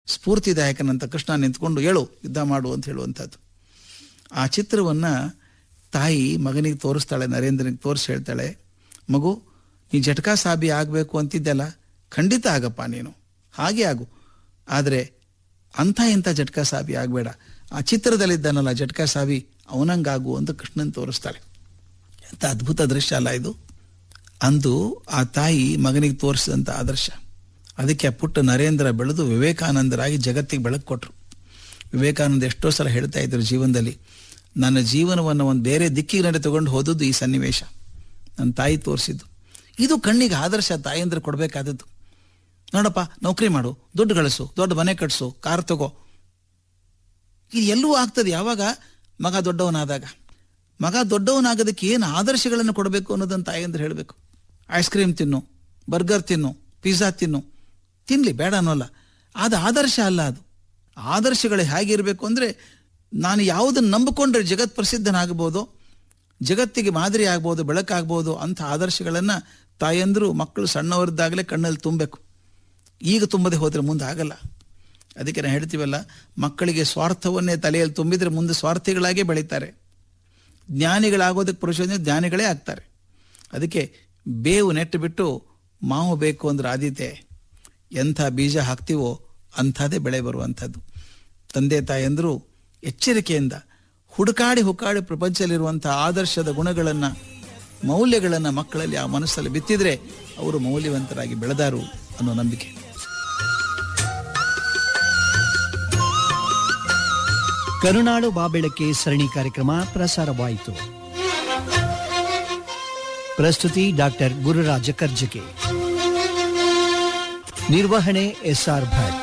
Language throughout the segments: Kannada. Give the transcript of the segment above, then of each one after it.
ಸ್ಫೂರ್ತಿದಾಯಕನಂತ ಕೃಷ್ಣ ನಿಂತ್ಕೊಂಡು ಹೇಳು ಯುದ್ಧ ಮಾಡು ಅಂತ ಹೇಳುವಂಥದ್ದು ಆ ಚಿತ್ರವನ್ನು ತಾಯಿ ಮಗನಿಗೆ ತೋರಿಸ್ತಾಳೆ ನರೇಂದ್ರನಿಗೆ ತೋರಿಸಿ ಹೇಳ್ತಾಳೆ ಮಗು ನೀ ಜಟಕಾ ಸಾಬಿ ಆಗಬೇಕು ಅಂತಿದ್ದೆಲ್ಲ ಖಂಡಿತ ಆಗಪ್ಪ ನೀನು ಹಾಗೆ ಆಗು ಆದರೆ ಅಂಥ ಇಂಥ ಜಟ್ಕಾ ಸಾಬಿ ಆಗಬೇಡ ಆ ಚಿತ್ರದಲ್ಲಿದ್ದಾನಲ್ಲ ಜಟ್ಕಾ ಸಾಬಿ ಅವನಂಗಾಗು ಅಂತ ಕೃಷ್ಣನ್ ತೋರಿಸ್ತಾಳೆ ಎಂಥ ಅದ್ಭುತ ದೃಶ್ಯ ಅಲ್ಲ ಇದು ಅಂದು ಆ ತಾಯಿ ಮಗನಿಗೆ ತೋರಿಸಿದಂಥ ಆದರ್ಶ ಅದಕ್ಕೆ ಆ ಪುಟ್ಟ ನರೇಂದ್ರ ಬೆಳೆದು ವಿವೇಕಾನಂದರಾಗಿ ಜಗತ್ತಿಗೆ ಬೆಳಕು ಕೊಟ್ಟರು ವಿವೇಕಾನಂದ ಎಷ್ಟೋ ಸಲ ಹೇಳ್ತಾ ಇದ್ರು ಜೀವನದಲ್ಲಿ ನನ್ನ ಜೀವನವನ್ನು ಒಂದು ಬೇರೆ ದಿಕ್ಕಿಗೆ ನಡೆ ತಗೊಂಡು ಹೋದದ್ದು ಈ ಸನ್ನಿವೇಶ ನನ್ನ ತಾಯಿ ತೋರಿಸಿದ್ದು ಇದು ಕಣ್ಣಿಗೆ ಆದರ್ಶ ತಾಯಂದ್ರೆ ಕೊಡಬೇಕಾದದ್ದು ನೋಡಪ್ಪ ನೌಕರಿ ಮಾಡು ದುಡ್ಡು ಗಳಿಸು ದೊಡ್ಡ ಮನೆ ಕಟ್ಸು ಕಾರ್ ತಗೋ ಇದು ಎಲ್ಲೂ ಆಗ್ತದೆ ಯಾವಾಗ ಮಗ ದೊಡ್ಡವನಾದಾಗ ಮಗ ದೊಡ್ಡವನಾಗೋದಕ್ಕೆ ಏನು ಆದರ್ಶಗಳನ್ನು ಕೊಡಬೇಕು ಅನ್ನೋದನ್ನು ತಾಯಂದ್ರೆ ಹೇಳಬೇಕು ಐಸ್ ಕ್ರೀಮ್ ತಿನ್ನು ಬರ್ಗರ್ ತಿನ್ನು ಪಿಜ್ಜಾ ತಿನ್ನು ತಿನ್ಲಿ ಬೇಡ ಅನ್ನೋಲ್ಲ ಅದು ಆದರ್ಶ ಅಲ್ಲ ಅದು ಆದರ್ಶಗಳು ಹೇಗಿರಬೇಕು ಅಂದರೆ ನಾನು ಯಾವುದನ್ನು ನಂಬಿಕೊಂಡ್ರೆ ಜಗತ್ ಪ್ರಸಿದ್ಧನಾಗಬಹುದು ಜಗತ್ತಿಗೆ ಮಾದರಿ ಆಗ್ಬೋದು ಬೆಳಕಾಗ್ಬೋದು ಅಂಥ ಆದರ್ಶಗಳನ್ನು ತಾಯಂದರು ಮಕ್ಕಳು ಸಣ್ಣವರಿದ್ದಾಗಲೇ ಕಣ್ಣಲ್ಲಿ ತುಂಬಬೇಕು ಈಗ ತುಂಬದೆ ಹೋದರೆ ಮುಂದೆ ಆಗಲ್ಲ ಅದಕ್ಕೆ ನಾನು ಹೇಳ್ತೀವಲ್ಲ ಮಕ್ಕಳಿಗೆ ಸ್ವಾರ್ಥವನ್ನೇ ತಲೆಯಲ್ಲಿ ತುಂಬಿದರೆ ಮುಂದೆ ಸ್ವಾರ್ಥಿಗಳಾಗೇ ಬೆಳೀತಾರೆ ಜ್ಞಾನಿಗಳಾಗೋದಕ್ಕೆ ಪುರುಷ ಜ್ಞಾನಿಗಳೇ ಆಗ್ತಾರೆ ಅದಕ್ಕೆ ಬೇವು ನೆಟ್ಟು ಬಿಟ್ಟು ಮಾವು ಬೇಕು ಅಂದ್ರೆ ಆದಿತೆ ಎಂಥ ಬೀಜ ಹಾಕ್ತೀವೋ ಅಂಥದ್ದೇ ಬೆಳೆ ಬರುವಂಥದ್ದು ತಂದೆ ತಾಯಂದರು ಎಚ್ಚರಿಕೆಯಿಂದ ಹುಡುಕಾಡಿ ಹುಡುಕಾಡಿ ಪ್ರಪಂಚದಲ್ಲಿರುವಂಥ ಆದರ್ಶದ ಗುಣಗಳನ್ನು ಮೌಲ್ಯಗಳನ್ನು ಮಕ್ಕಳಲ್ಲಿ ಆ ಮನಸ್ಸಲ್ಲಿ ಬಿತ್ತಿದ್ರೆ ಅವರು ಮೌಲ್ಯವಂತರಾಗಿ ಬೆಳೆದಾರು ಅನ್ನೋ ನಂಬಿಕೆ ಕರುನಾಡು ಬಾಬೆಳಕೆ ಸರಣಿ ಕಾರ್ಯಕ್ರಮ ಪ್ರಸಾರವಾಯಿತು ಪ್ರಸ್ತುತಿ ಡಾಕ್ಟರ್ ಗುರುರಾಜ ಕರ್ಜಗೆ ನಿರ್ವಹಣೆ ಎಸ್ಆರ್ ಭಟ್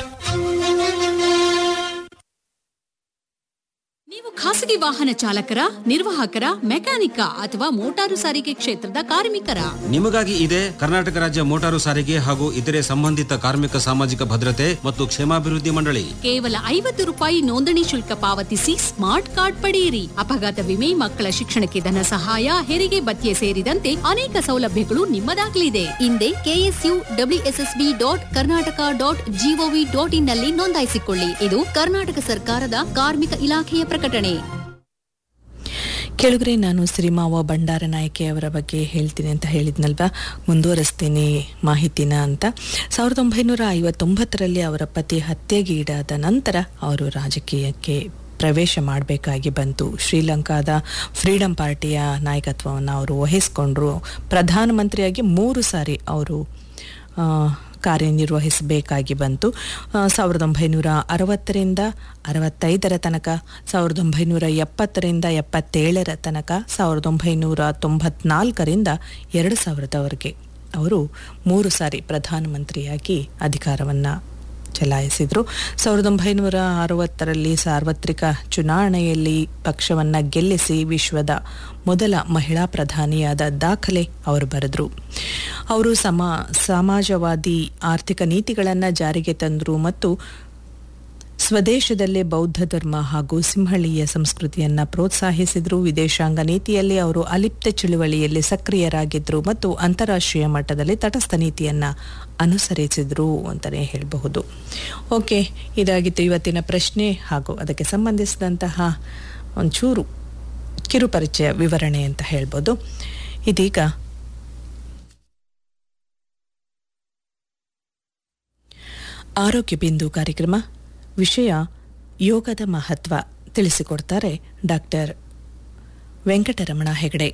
ನೀವು ಖಾಸಗಿ ವಾಹನ ಚಾಲಕರ ನಿರ್ವಾಹಕರ ಮೆಕ್ಯಾನಿಕ ಅಥವಾ ಮೋಟಾರು ಸಾರಿಗೆ ಕ್ಷೇತ್ರದ ಕಾರ್ಮಿಕರ ನಿಮಗಾಗಿ ಇದೆ ಕರ್ನಾಟಕ ರಾಜ್ಯ ಮೋಟಾರು ಸಾರಿಗೆ ಹಾಗೂ ಇತರೆ ಸಂಬಂಧಿತ ಕಾರ್ಮಿಕ ಸಾಮಾಜಿಕ ಭದ್ರತೆ ಮತ್ತು ಕ್ಷೇಮಾಭಿವೃದ್ಧಿ ಮಂಡಳಿ ಕೇವಲ ಐವತ್ತು ರೂಪಾಯಿ ನೋಂದಣಿ ಶುಲ್ಕ ಪಾವತಿಸಿ ಸ್ಮಾರ್ಟ್ ಕಾರ್ಡ್ ಪಡೆಯಿರಿ ಅಪಘಾತ ವಿಮೆ ಮಕ್ಕಳ ಶಿಕ್ಷಣಕ್ಕೆ ಧನ ಸಹಾಯ ಹೆರಿಗೆ ಭತ್ಯೆ ಸೇರಿದಂತೆ ಅನೇಕ ಸೌಲಭ್ಯಗಳು ನಿಮ್ಮದಾಗಲಿದೆ ಹಿಂದೆ KSU WSSB dot Karnataka dot gov dot in ನಲ್ಲಿ ನೋಂದಾಯಿಸಿಕೊಳ್ಳಿ ಇದು ಕರ್ನಾಟಕ ಸರ್ಕಾರದ ಕಾರ್ಮಿಕ ಇಲಾಖೆಯ ಪ್ರಕಟಣೆ ಕೆಳಗರೆ ನಾನು ಸಿರಿಮಾವ ಭಂಡಾರ ನಾಯಕಿ ಅವರ ಬಗ್ಗೆ ಹೇಳ್ತೀನಿ ಅಂತ ಹೇಳಿದ್ನಲ್ವಾ ಮುಂದುವರಿಸ್ತೀನಿ ಮಾಹಿತಿನ ಅಂತ ಸಾವಿರದ ಒಂಬೈನೂರ ಐವತ್ತೊಂಬತ್ತರಲ್ಲಿ ಅವರ ಪತಿ ಹತ್ಯೆಗೀಡಾದ ನಂತರ ಅವರು ರಾಜಕೀಯಕ್ಕೆ ಪ್ರವೇಶ ಮಾಡಬೇಕಾಗಿ ಬಂತು ಶ್ರೀಲಂಕಾದ ಫ್ರೀಡಂ ಪಾರ್ಟಿಯ ನಾಯಕತ್ವವನ್ನು ಅವರು ವಹಿಸಿಕೊಂಡ್ರು ಪ್ರಧಾನಮಂತ್ರಿಯಾಗಿ ಮೂರು ಸಾರಿ ಅವರು ಆ, ಕಾರ್ಯನಿರ್ವಹಿಸಬೇಕಾಗಿ ಬಂತು ಆ, ಸಾವಿರದ ಒಂಬೈನೂರ ಅರವತ್ತರಿಂದ ಅರವತ್ತೈದರ ತನಕ ಸಾವಿರದ ಒಂಬೈನೂರ ಎಪ್ಪತ್ತರಿಂದ ಎಪ್ಪತ್ತೇಳರ ತನಕ ಸಾವಿರದ ಒಂಬೈನೂರ ತೊಂಬತ್ನಾಲ್ಕರಿಂದ ಎರಡು ಸಾವಿರದವರೆಗೆ ಅವರು ಮೂರು ಸಾರಿ ಪ್ರಧಾನಮಂತ್ರಿಯಾಗಿ ಅಧಿಕಾರವನ್ನು ಚಲಾಯಿಸಿದರು ಸಾವಿರದ ಒಂಬೈನೂರ ಅರವತ್ತರಲ್ಲಿ ಸಾರ್ವತ್ರಿಕ ಚುನಾವಣೆಯಲ್ಲಿ ಪಕ್ಷವನ್ನು ಗೆಲ್ಲಿಸಿ ವಿಶ್ವದ ಮೊದಲ ಮಹಿಳಾ ಪ್ರಧಾನಿಯಾದ ದಾಖಲೆ ಅವರು ಬರೆದರು ಅವರು ಸಮ ಸಮಾಜವಾದಿ ಆರ್ಥಿಕ ನೀತಿಗಳನ್ನು ಜಾರಿಗೆ ತಂದರು ಮತ್ತು ಸ್ವದೇಶದಲ್ಲೇ ಬೌದ್ಧ ಧರ್ಮ ಹಾಗೂ ಸಿಂಹಳೀಯ ಸಂಸ್ಕೃತಿಯನ್ನು ಪ್ರೋತ್ಸಾಹಿಸಿದರು ವಿದೇಶಾಂಗ ನೀತಿಯಲ್ಲಿ ಅವರು ಅಲಿಪ್ತ ಚಳುವಳಿಯಲ್ಲಿ ಸಕ್ರಿಯರಾಗಿದ್ದರು ಮತ್ತು ಅಂತಾರಾಷ್ಟ್ರೀಯ ಮಟ್ಟದಲ್ಲಿ ತಟಸ್ಥ ನೀತಿಯನ್ನು ಅನುಸರಿಸಿದರು ಅಂತಲೇ ಹೇಳಬಹುದು ಓಕೆ ಇದಾಗಿತ್ತು ಇವತ್ತಿನ ಪ್ರಶ್ನೆ ಹಾಗೂ ಅದಕ್ಕೆ ಸಂಬಂಧಿಸಿದಂತಹ ಒಂಚೂರು ಕಿರುಪರಿಚಯ ವಿವರಣೆ ಅಂತ ಹೇಳ್ಬೋದು ಇದೀಗ ಆರೋಗ್ಯ ಬಿಂದು ಕಾರ್ಯಕ್ರಮ ವಿಷಯ ಯೋಗದ ಮಹತ್ವ ತಿಳಿಸಿಕೊಡ್ತಾರೆ ಡಾಕ್ಟರ್ ವೆಂಕಟರಮಣ ಹೆಗಡೆ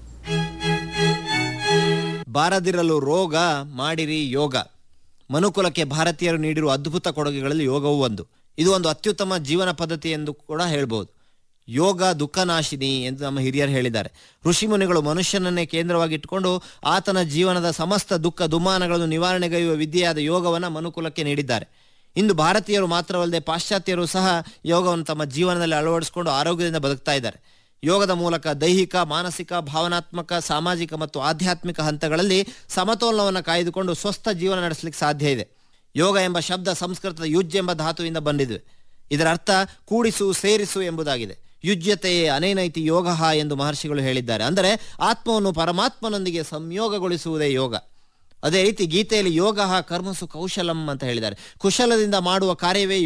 ಬಾರದಿರಲು ರೋಗ ಮಾಡಿರಿ ಯೋಗ ಮನುಕುಲಕ್ಕೆ ಭಾರತೀಯರು ನೀಡಿರುವ ಅದ್ಭುತ ಕೊಡುಗೆಗಳಲ್ಲಿ ಯೋಗವೂ ಒಂದು ಇದು ಒಂದು ಅತ್ಯುತ್ತಮ ಜೀವನ ಪದ್ಧತಿ ಎಂದು ಕೂಡ ಹೇಳ್ಬೋದು ಯೋಗ ದುಃಖನಾಶಿನಿ ಎಂದು ನಮ್ಮ ಹಿರಿಯರು ಹೇಳಿದ್ದಾರೆ ಋಷಿಮುನಿಗಳು ಮನುಷ್ಯನನ್ನೇ ಕೇಂದ್ರವಾಗಿ ಇಟ್ಟುಕೊಂಡು ಆತನ ಜೀವನದ ಸಮಸ್ತ ದುಃಖ ದುಮಾನಗಳನ್ನು ನಿವಾರಣೆಗೈಯುವ ವಿದ್ಯೆಯಾದ ಯೋಗವನ್ನು ಮನುಕುಲಕ್ಕೆ ನೀಡಿದ್ದಾರೆ ಇಂದು ಭಾರತೀಯರು ಮಾತ್ರವಲ್ಲದೆ ಪಾಶ್ಚಾತ್ಯರು ಸಹ ಯೋಗವನ್ನು ತಮ್ಮ ಜೀವನದಲ್ಲಿ ಅಳವಡಿಸಿಕೊಂಡು ಆರೋಗ್ಯದಿಂದ ಬದುಕ್ತಾ ಇದ್ದಾರೆ ಯೋಗದ ಮೂಲಕ ದೈಹಿಕ ಮಾನಸಿಕ ಭಾವನಾತ್ಮಕ ಸಾಮಾಜಿಕ ಮತ್ತು ಆಧ್ಯಾತ್ಮಿಕ ಹಂತಗಳಲ್ಲಿ ಸಮತೋಲನವನ್ನು ಕಾಯ್ದುಕೊಂಡು ಸ್ವಸ್ಥ ಜೀವನ ನಡೆಸಲಿಕ್ಕೆ ಸಾಧ್ಯ ಇದೆ ಯೋಗ ಎಂಬ ಶಬ್ದ ಸಂಸ್ಕೃತದ ಯುಜ್ ಎಂಬ ಧಾತುವಿಂದ ಬಂದಿದೆ ಇದರ ಅರ್ಥ ಕೂಡಿಸು ಸೇರಿಸು ಎಂಬುದಾಗಿದೆ ಯುಜ್ಯತೆಯೇ ಅನೇನೈತಿ ಯೋಗ ಎಂದು ಮಹರ್ಷಿಗಳು ಹೇಳಿದ್ದಾರೆ ಅಂದರೆ ಆತ್ಮವನ್ನು ಪರಮಾತ್ಮನೊಂದಿಗೆ ಸಂಯೋಗಗೊಳಿಸುವುದೇ ಯೋಗ ಅದೇ ರೀತಿ ಗೀತೆಯಲ್ಲಿ ಯೋಗ ಕರ್ಮಸು ಕೌಶಲಂ ಅಂತ ಹೇಳಿದ್ದಾರೆ ಕುಶಲದಿಂದ ಮಾಡುವ ಕಾರ್ಯವೇ